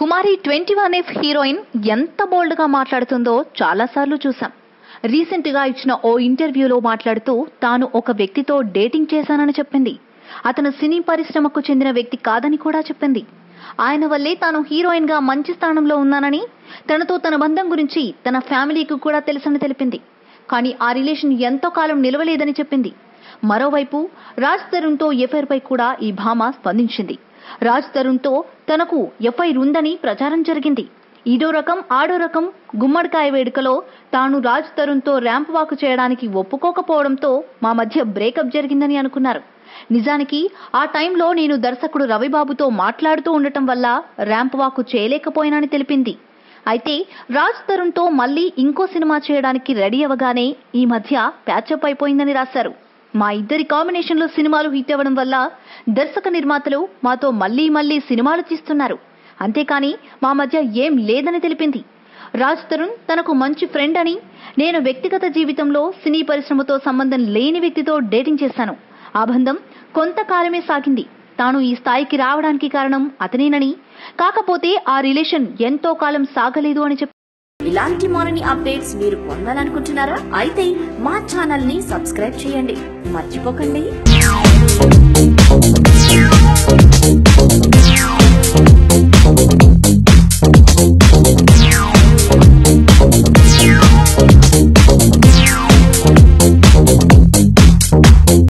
కుమారి twenty one F heroine ఎంత bold గా మాట్లాడుతుందో చాలాసార్లు చూసాం రీసెంట్ గా ఇచ్చిన ఓ ఇంటర్వ్యూలో మాట్లాడుతూ తాను ఒక వ్యక్తితో డేటింగ్ చేశానని చెప్పింది అతను సినీ పరిశ్రమకు చెందిన వ్యక్తి కాదని కూడా చెప్పింది ఆయన వల్లే తాను హీరోయిన్ గా మంచి స్థానంలో ఉన్నానని తనతో తన బంధం గురించి తన ఫ్యామిలీకి కూడా తెలుసని తెలిపింది కానీ ఆ రిలేషన్ ఎంతో కాలం నిలవలేదని చెప్పింది మరోవైపు రాజ్ తరుణ్తో ఎఫ్ఐఆర్ పై కూడా ఈ భామ స్పందించింది రాజ్ తరుణ్తో తనకు ఎఫ్ఐఆర్ ఉందని ప్రచారం జరిగింది ఇదో రకం ఆడో రకం గుమ్మడికాయ వేడుకలో తాను రాజ్ తరుణ్తో ర్యాంప్ వాక్ చేయడానికి ఒప్పుకోకపోవడంతో మా మధ్య బ్రేకప్ జరిగిందని అనుకున్నారు నిజానికి ఆ టైంలో నేను దర్శకుడు రవిబాబుతో మాట్లాడుతూ ఉండటం వల్ల ర్యాంప్ వాక్ చేయలేకపోయినని తెలిపింది అయితే రాజ్ తరుణ్తో మళ్ళీ ఇంకో సినిమా చేయడానికి రెడీ అవ్వగానే ఈ మధ్య ప్యాచప్ అయిపోయిందని రాశారు మా ఇద్దరి కాంబినేషన్లో సినిమాలు హిట్ అవ్వడం వల్ల దర్శక నిర్మాతలు మాతో మళ్ళీ మళ్ళీ సినిమాలు తీస్తున్నారు అంతేకాని మా మధ్య ఏం లేదని తెలిపింది రాజ్ తరుణ్ తనకు మంచి ఫ్రెండ్ అని నేను వ్యక్తిగత జీవితంలో సినీ పరిశ్రమతో సంబంధం లేని వ్యక్తితో డేటింగ్ చేశాను ఆ బంధం కొంతకాలమే సాగింది తాను ఈ స్థాయికి రావడానికి కారణం అతనేనని కాకపోతే ఆ రిలేషన్ ఎంతో కాలం సాగలేదు అని చెప్పి ఇలాంటి మరిన్ని అప్డేట్స్ మీరు పొందాలనుకుంటున్నారా అయితే మా ఛానల్ ని సబ్స్క్రైబ్ చేయండి మర్చిపోకండి